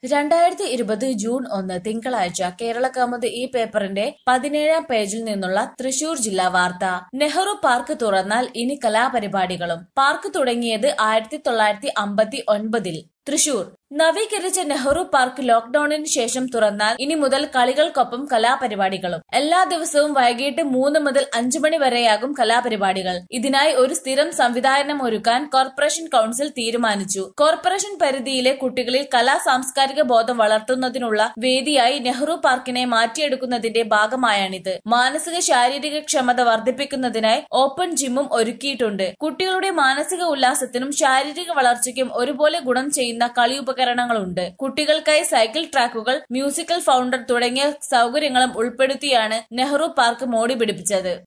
രണ്ടായിരത്തി ഇരുപത് ജൂൺ ഒന്ന് തിങ്കളാഴ്ച കേരളകൗമുദി ഈ പേപ്പറിന്റെ പതിനേഴാം പേജിൽ നിന്നുള്ള തൃശൂർ ജില്ലാ വാർത്ത നെഹ്റു പാർക്ക് തുറന്നാൽ ഇനി കലാപരിപാടികളും പാർക്ക് തുടങ്ങിയത് ആയിരത്തി തൊള്ളായിരത്തി അമ്പത്തി ഒൻപതിൽ തൃശൂർ നവീകരിച്ച നെഹ്റു പാർക്ക് ലോക്ഡൌണിന് ശേഷം തുറന്നാൽ ഇനി മുതൽ കളികൾക്കൊപ്പം കലാപരിപാടികളും എല്ലാ ദിവസവും വൈകിട്ട് മൂന്ന് മുതൽ അഞ്ചു മണി വരെയാകും കലാപരിപാടികൾ ഇതിനായി ഒരു സ്ഥിരം സംവിധാനം ഒരുക്കാൻ കോർപ്പറേഷൻ കൌൺസിൽ തീരുമാനിച്ചു കോർപ്പറേഷൻ പരിധിയിലെ കുട്ടികളിൽ കലാ സാംസ്കാരിക ബോധം വളർത്തുന്നതിനുള്ള വേദിയായി നെഹ്റു പാർക്കിനെ മാറ്റിയെടുക്കുന്നതിന്റെ ഭാഗമായാണിത് മാനസിക ശാരീരിക ക്ഷമത വർദ്ധിപ്പിക്കുന്നതിനായി ഓപ്പൺ ജിമ്മും ഒരുക്കിയിട്ടുണ്ട് കുട്ടികളുടെ മാനസിക ഉല്ലാസത്തിനും ശാരീരിക വളർച്ചയ്ക്കും ഒരുപോലെ ഗുണം ചെയ്യുന്ന കളി ഉപകരണങ്ങളുണ്ട് കുട്ടികൾക്കായി സൈക്കിൾ ട്രാക്കുകൾ മ്യൂസിക്കൽ ഫൗണ്ടർ തുടങ്ങിയ സൗകര്യങ്ങളും ഉൾപ്പെടുത്തിയാണ് നെഹ്റു പാർക്ക് മോടി പിടിപ്പിച്ചത്